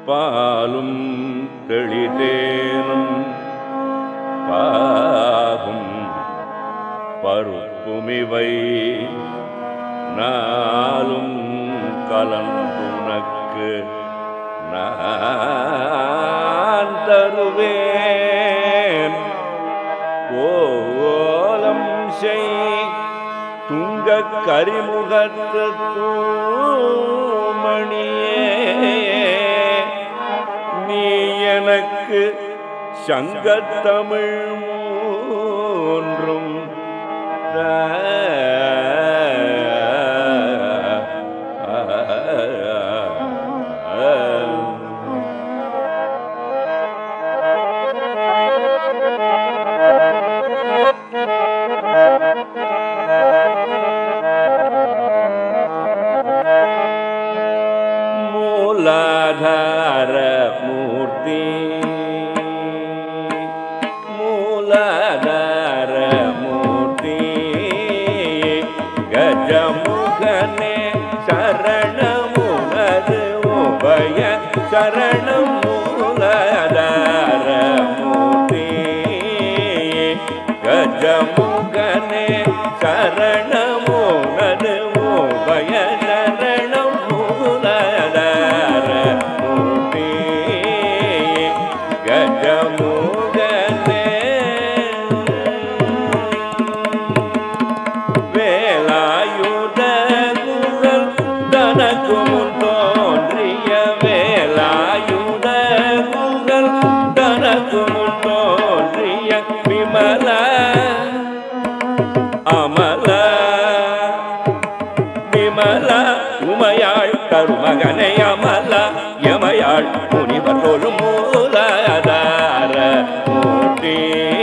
பாலும் தெளிதேனும் பாகும் பருப்புமிவை நாளும் கலந்துனக்கு நான் தருவேன் கோலம் செய் துங்க கரிமுகத்து தூமணியே நீ எனக்கு சங்கத்தமிழ் மூன்றும் மூலாதார மூர்த்தி மூலாதார மூர்த்தி கஜமுகனே சரணமுனது உபய சரணம் மூலாதார மூர்த்தி கஜமுகனே சரணமுனது உபய சரணம் மூலாதார மூர்த்தி கஜமுகனே வேலாயுத குரல் தனக்கு முன் தோன்றிய வேலாயுத குரல் தனக்கு முன் தோன்றிய விமல அமல விமல உமையாள் கருமகனை அமல யமையாள் முனிவர் தொழும் மூலாதார மூர்த்தி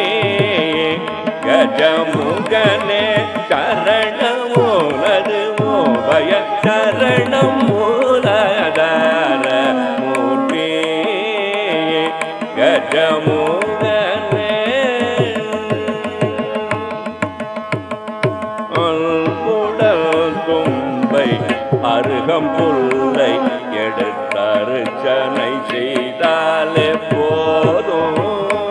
கஜமுகனே சரணமோனது மோபய சரணம் மூலாதார மூர்த்தி கஜமுகனே அல்குடல் தும்பை அருகம் புல்லை எடுத்தருச்சனை செய்தாலே போதும்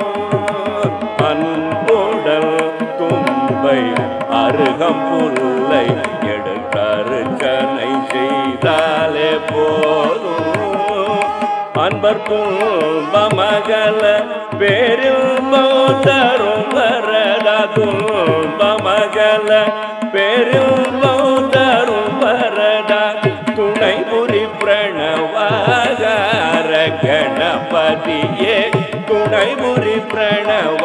அன்புடல் தும்பை அருகம் புல்லை எடுத்தருச்சனை செய்தாலே போதும் அன்பர் துன்பமகல பேரில் தரும் வரத துன்பமகல பேரில் தரும் வரத துணை புரி பிரணவாகார கணபதியே துணை புரி பிரணவாகார